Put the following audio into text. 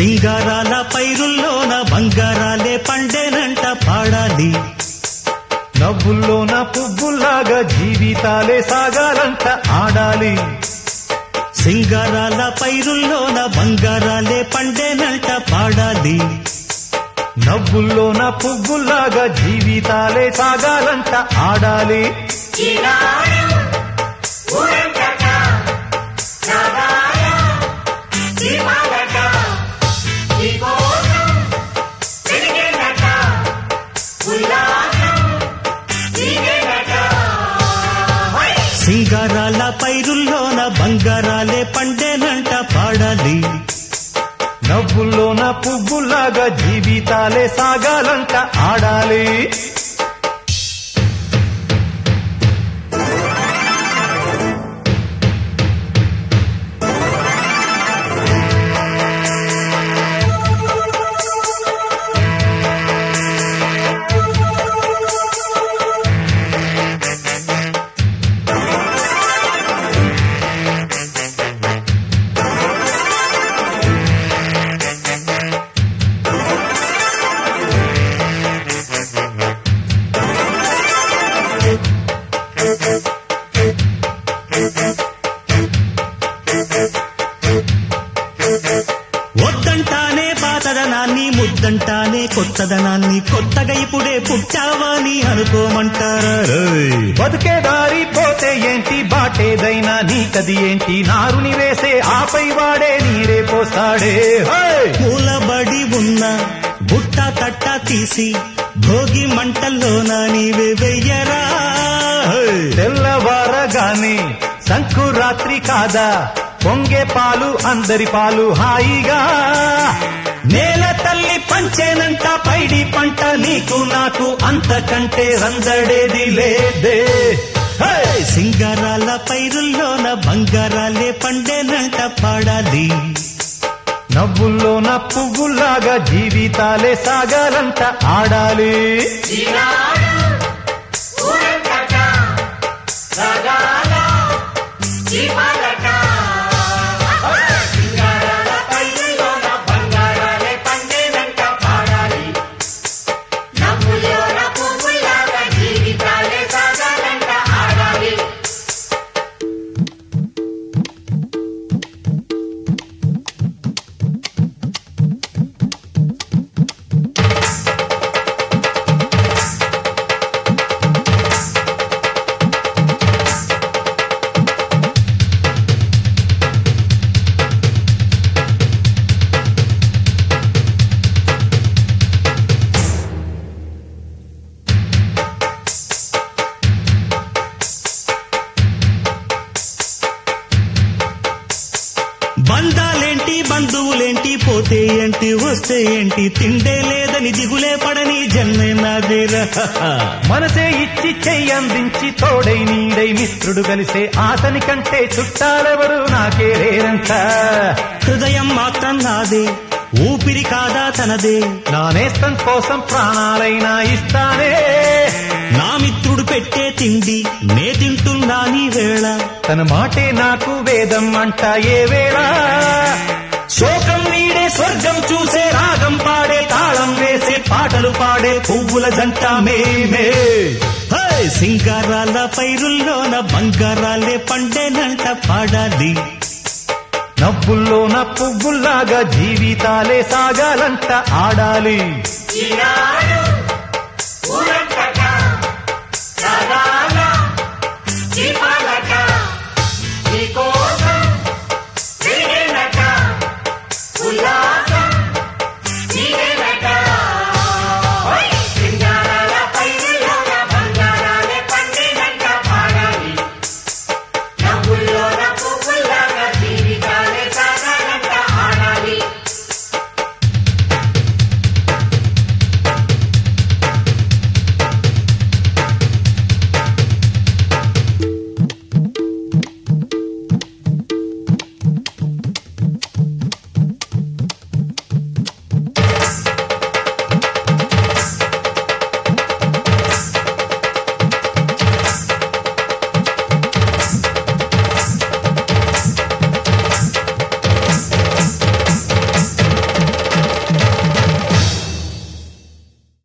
సింగారాల పైరుల్లోన బంగారాలే పండేనంట పాడాలి నవ్వుల్లోన పువ్వుల్లాగా జీవితాలే సాగాలంట ఆడాలి సింగారాల పైరుల్లోన బంగారాలే పండేనంట పాడాలి నవ్వుల్లోన పువ్వుల్లాగా జీవితాలే సాగాలంట ఆడాలి సింగారాల పైరుల్లోన బంగారాలే పండేనంట పాడాలి నవ్వుల్లోన పువ్వుల్లాగా జీవితాలే సాగాలంట ఆడాలి వద్దంటానే పాతదనాన్ని ముద్దంటానే కొత్తదనాన్ని కొత్తగా ఇప్పుడే పుట్టావని అనుకోమంటారా రోయ్. బతుకే దారి పోతే ఏంటి బాటేదైనా నీకది ఏంటి నారుని వేసే ఆపై వాడే నీరే పోస్తాడే హై! మూలబడి ఉన్న బుట్ట తట్ట తీసి భోగి మంటల్లోన నీవే వెయ్యరా హోయ్. తెల్లవారగానే సంకురాత్రి కాదా పొంగే పాలు అందరి పాలు హాయిగా నేల తల్లి పంచేనంట పైడి పంట నీకు నాకు అంతకంటే రందడేది లేదే హే! సింగారాల పైరుల్లోన బంగారాలే పండేనంట పాడాలి నవ్వుల్లోన పువ్వుల్లాగా జీవితాలే సాగాలంట ఆడాలి బంధాలేంటి బంధువులేంటి పోతే ఏంటి వస్తే ఏంటి తిండే లేదని దిగులే పడని జన్మే నాదేరా మనసే ఇచ్చి చెయ్యందించి తోడై నీడై మిత్రుడు కలిసే అతని కంటే చుట్టాలెవరు నాకే లేరంట హృదయం మాత్రం నాదే ఊపిరి కాదా తనదే నా నేస్తం కోసం ప్రాణాలైనా ఇస్తానే నా మిత్రుడు పెట్టే తిండి నే తింటున్నా నీ వేళ తన మాటే నాకు వేదం అంట ఏ వేళ శోకం నీడే స్వర్గం చూసే రాగం పాడే తాళం వేసే పాటలు పాడే పువ్వుల జంట మేమే హే! సింగారాల పైరుల్లోన బంగారాలే పండేనంట పాడాలి నవ్వుల్లోన పువ్వుల్లాగా జీవితాలే సాగాలంట ఆడాలి ఈనాడు